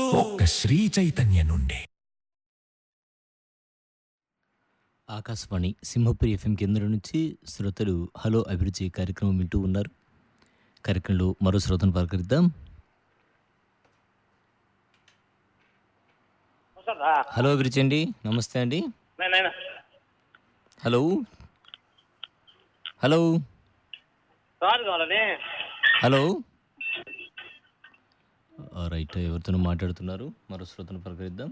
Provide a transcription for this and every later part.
ఒక్క శ్రీ చైతన్య నుండి ఆకాశవాణి సింహపురి ఎఫ్ఎం కేంద్రం నుంచి శ్రోతలు హలో అభిరుచి కార్యక్రమం వింటూ ఉన్నారు కార్యక్రమంలో మరో శ్రోతను పలకరిద్దాం హలో అభిరుచి అండి నమస్తే అండి హలో హలో కాదు కావాలని హలో ఆ, రైట్ ఎవరితోనో మాట్లాడుతున్నారు మరో శ్రోతను పలకరిద్దాం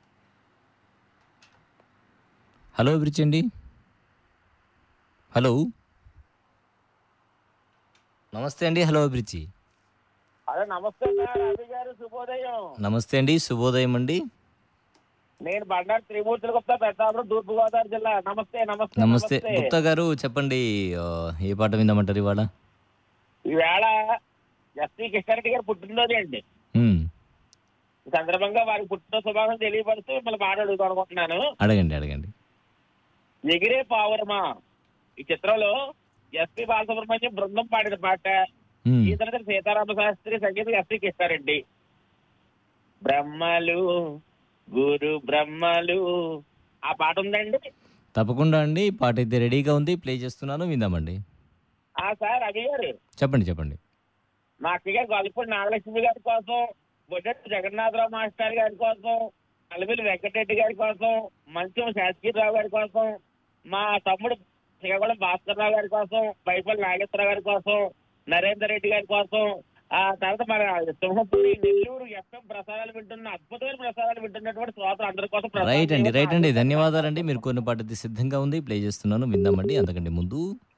హలో అభిరుచి అండి హలో నమస్తే అండి హలో అభిరుచి అదే నమస్తే సార్ రవి గారు శుభోదయం నమస్తే అండి శుభోదయం అండి నేను బండారు త్రిమూర్తులు గుప్తా పెద్దాపురం తూర్పు గోదావరి జిల్లా నమస్తే నమస్తే నమస్తే గుప్తా గారు చెప్పండి ఆ, ఏ పాట విందామంటారు ఇవాళ ఈవేళ ఎస్పీ కిషారెడ్డి గారు పుట్టినరోజు అండి ఉమ్, ఈ సందర్భంగా వారికి పుట్టినరోజు శుభాకాంక్షలు తెలియపరుస్తూ మిమ్మల్ని మాట్లాడుతూ అనుకుంటున్నాను అడగండి అడగండి ఎగిరే పావురమా ఈ చిత్రంలో ఎస్పీ బాలసుబ్రహ్మణ్యం బృందం పాడిన పాట ఉమ్, ఈ తర్వాత సీతారామ శాస్త్రి సంగీతం ఎస్పీ కిషారెడ్డి బ్రహ్మలు గురు బ్రహ్మలు ఆ పాట ఉందండి తప్పకుండా అండి పాట అయితే రెడీగా ఉంది ప్లే చేస్తున్నాను విందామండి ఆ సార్ అవి గారు చెప్పండి చెప్పండి మా అక్క గారు గొల్లపూడి నాగలక్ష్మి గారి కోసం బొడ్డెట్టు జగన్నాథరావు మాస్టర్ గారి కోసం అలవిలి వెంకటరెడ్డి గారి కోసం మంచం శాస్త్రీరావు గారి కోసం మా తమ్ముడు శ్రీకాకుళం భాస్కర్ రావు గారి కోసం బైపల్లి నాగేశ్వరరావు గారి కోసం నరేందర్ రెడ్డి గారి కోసం ఆ తర్వాత మన సింహపూరి నెల్లూరు ఎఫ్ఎం ప్రసారాలు వింటున్న అద్భుతమైన ప్రసారాలు వింటున్నటువంటి శ్రోతలు అందరి కోసం ప్రసారం రైట్ అండి రైట్ అండి చేయమని ధన్యవాదాలండి మీరు కొన్ని పాట అయితే సిద్ధంగా ఉంది ప్లే చేస్తున్నాను విందామండి అంతకంటే ముందు